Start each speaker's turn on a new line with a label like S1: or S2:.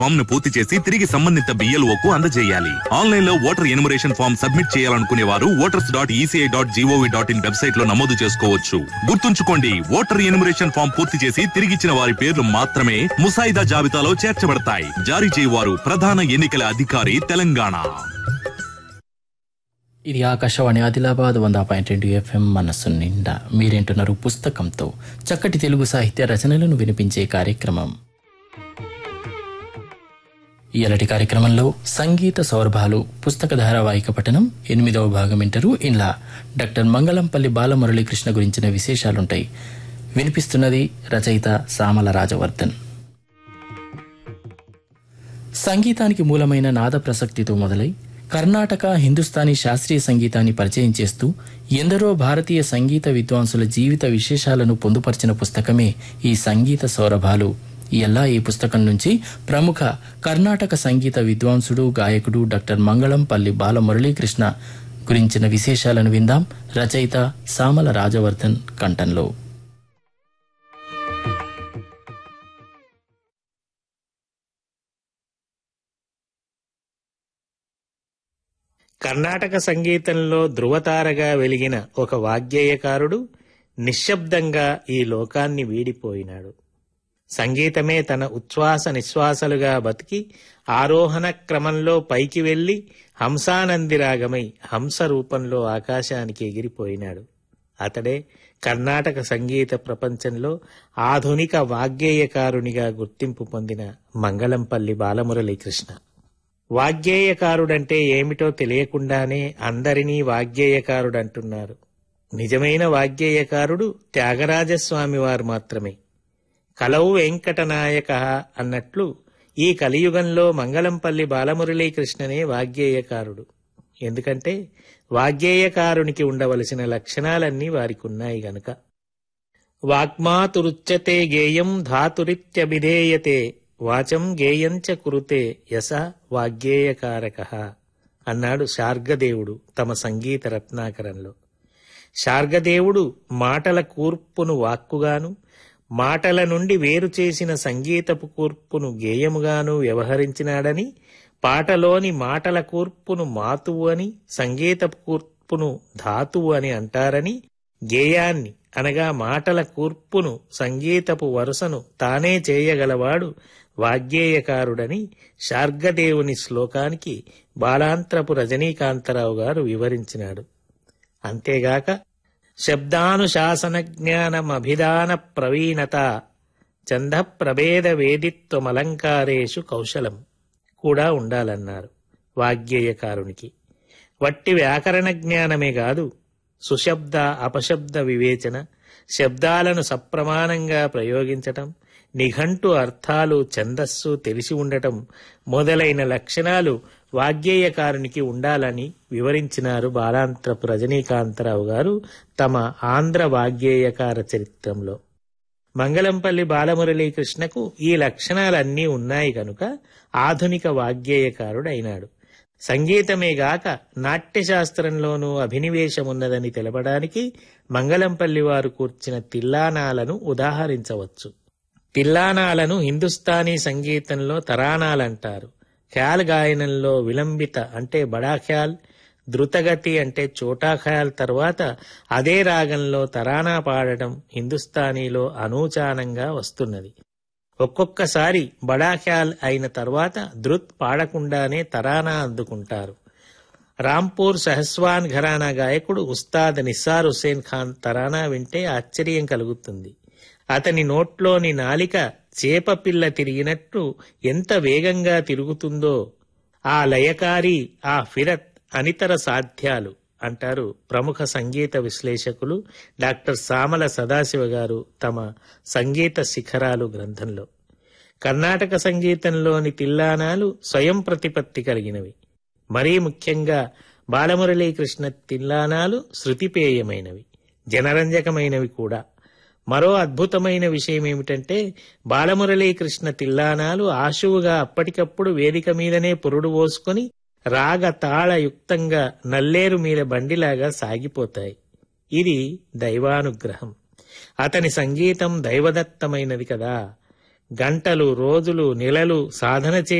S1: form ను పూర్తి చేసి తిరిగి సంబంధిత BLO కు అందజేయాలి ఆన్లైన్ లో ఓటర్ ఎనుమరేషన్ ఫామ్ సబ్మిట్ చేయాలనుకునే వారు voters dot ECI dot GOV dot in website లో నమోదు చేసుకోవచ్చు గుర్తుంచుకోండి ఓటర్ ఎనుమరేషన్ ఫామ్ పూర్తి చేసి తిరిగిచ్చిన వారి పేర్లు మాత్రమే ముసాయిదా జాబితాలో చేర్చబడతాయి జారీ చేయవారు ప్రధాన ఎన్నికల అధికారి తెలంగాణ
S2: ఇది ఆకాశవాణి ఆదిలాబాద్ వంద పాయింట్ రెండు ఎఫ్ఎం మనస్సు నిండా మీరేంటున్నారు పుస్తకంతో చక్కటి తెలుగు సాహిత్య రచనలను వినిపించే కార్యక్రమం ఇలాంటి కార్యక్రమంలో సంగీత సౌరభాలు పుస్తక ధారావాహిక పఠనం ఎనిమిదవ భాగం వింటారు ఇలా డాక్టర్ మంగళంపల్లి బాలమురళీకృష్ణ గురించిన విశేషాలుంటాయి వినిపిస్తున్నది రచయిత సామల రాజవర్ధన్ సంగీతానికి మూలమైన నాద ప్రసక్తితో మొదలై కర్ణాటక హిందుస్థానీ శాస్త్రీయ సంగీతాన్ని పరిచయం చేస్తూ ఎందరో భారతీయ సంగీత విద్వాంసుల జీవిత విశేషాలను పొందుపరిచిన పుస్తకమే ఈ సంగీత సౌరభాలు ఎలా ఈ పుస్తకం నుంచి ప్రముఖ కర్ణాటక సంగీత విద్వాంసుడు గాయకుడు డాక్టర్ మంగళంపల్లి బాల మురళీకృష్ణ గురించిన విశేషాలను విందాం రచయిత సామల రాజవర్ధన్ కంఠంలో
S3: కర్ణాటక సంగీతంలో ధృవతారగా వెలిగిన ఒక వాగ్గేయకారుడు నిశ్శబ్దంగా ఈ లోకాన్ని వీడిపోయినాడు సంగీతమే తన ఉచ్ఛ్వాస నిశ్వాసలుగా బతికి ఆరోహణ క్రమంలో పైకి వెళ్లి హంసానందిరాగమై హంస రూపంలో ఆకాశానికి ఎగిరిపోయినాడు అతడే కర్ణాటక సంగీత ప్రపంచంలో ఆధునిక వాగ్గేయకారునిగా గుర్తింపు పొందిన మంగళంపల్లి బాలమురళీకృష్ణ వాగ్గేయకారుడంటే ఏమిటో తెలియకుండానే అందరినీ వాగ్గేయకారుడంటున్నారు నిజమైన వాగ్గేయకారుడు త్యాగరాజస్వామి వారు మాత్రమే కలవు వెంకటనాయక అన్నట్లు ఈ కలియుగంలో మంగళంపల్లి బాలమురళీకృష్ణనే వాగ్గేయకారుడు ఎందుకంటే వాగ్గేయకారునికి ఉండవలసిన లక్షణాలన్నీ వారికి ఉన్నాయి గనుక వాగ్మాతురుచ్యతే గేయం ధాతురిత్యభిధేయతే వాచం గేయంచ కురుతే యస వాగ్గేయకారక అన్నాడు శార్గదేవుడు తమ సంగీత రత్నాకరంలో శార్గదేవుడు మాటల కూర్పును వాక్కుగాను మాటల నుండి వేరు చేసిన సంగీతపు కూర్పును గేయముగాను వ్యవహరించినాడని పాటలోని మాటల కూర్పును మాతువు అని సంగీతపు కూర్పును ధాతువు అని అంటారని గేయాన్ని అనగా మాటల కూర్పును సంగీతపు వరుసను తానే చేయగలవాడు వాగ్గేయకారుడని శార్గదేవుని శ్లోకానికి బాలాంత్రపు రజనీకాంతరావు గారు వివరించినాడు అంతేగాక శబ్దానుశాసన జ్ఞానమభిధాన ప్రవీణత చంద ప్రభేద వేదిత్వమలంకారేషు కౌశలం కూడా ఉండాలన్నారు వాగ్గేయకారునికి వట్టి వ్యాకరణ జ్ఞానమే కాదు సుశబ్ద అపశబ్ద వివేచన శబ్దాలను సప్రమాణంగా ప్రయోగించటం నిఘంటు అర్థాలు ఛందస్సు తెలిసి ఉండటం మొదలైన లక్షణాలు వాగ్గేయకారునికి ఉండాలని వివరించినారు బాలాంత్రపు రజనీకాంతరావు గారు తమ ఆంధ్ర వాగ్గేయకార చరిత్రంలో మంగళంపల్లి బాలమురళీకృష్ణకు ఈ లక్షణాలన్నీ ఉన్నాయి కనుక ఆధునిక వాగ్గేయకారుడైనాడు సంగీతమే గాక నాట్యశాస్త్రంలోనూ అభినివేశమున్నదని తెలపడానికి మంగళంపల్లి వారు కూర్చిన తిల్లానాలను ఉదాహరించవచ్చు తిల్లానాలను హిందుస్థానీ సంగీతంలో తరానాలంటారు ఖ్యాల్ గాయనంలో విలంబిత అంటే బడా ఖ్యాల్ ద్రుతగతి అంటే చోటా ఖయాల్ తర్వాత అదే రాగంలో తరానా పాడటం హిందుస్థానీలో అనూచానంగా వస్తున్నది ఒక్కొక్కసారి బడా ఖ్యాల్ అయిన తర్వాత ధృత్ పాడకుండానే తరానా అందుకుంటారు రాంపూర్ సహస్వాన్ ఘరానా గాయకుడు ఉస్తాద్ నిస్సార్ హుస్సేన్ ఖాన్ తరానా వింటే ఆశ్చర్యం కలుగుతుంది అతని నోట్లోని నాలిక చేపపిల్ల తిరిగినట్టు ఎంత వేగంగా తిరుగుతుందో ఆ లయకారి ఆ ఫిరత్ అనితర సాధ్యాలు అంటారు ప్రముఖ సంగీత విశ్లేషకులు డాక్టర్ సామల సదాశివ గారు తమ సంగీత శిఖరాలు గ్రంథంలో కర్ణాటక సంగీతంలోని తిల్లానాలు స్వయం ప్రతిపత్తి కలిగినవి మరీ ముఖ్యంగా బాలమురళీకృష్ణ తిల్లానాలు శృతిపేయమైనవి జనరంజకమైనవి కూడా మరో అద్భుతమైన విషయం ఏమిటంటే బాలమురళీకృష్ణ తిల్లానాలు ఆశువుగా అప్పటికప్పుడు వేదిక మీదనే పురుడు పోసుకొని రాగ తాళయుక్తంగా నల్లేరు మీద బండిలాగా సాగిపోతాయి ఇది దైవానుగ్రహం అతని సంగీతం దైవదత్తమైనది కదా గంటలు రోజులు నెలలు సాధన చే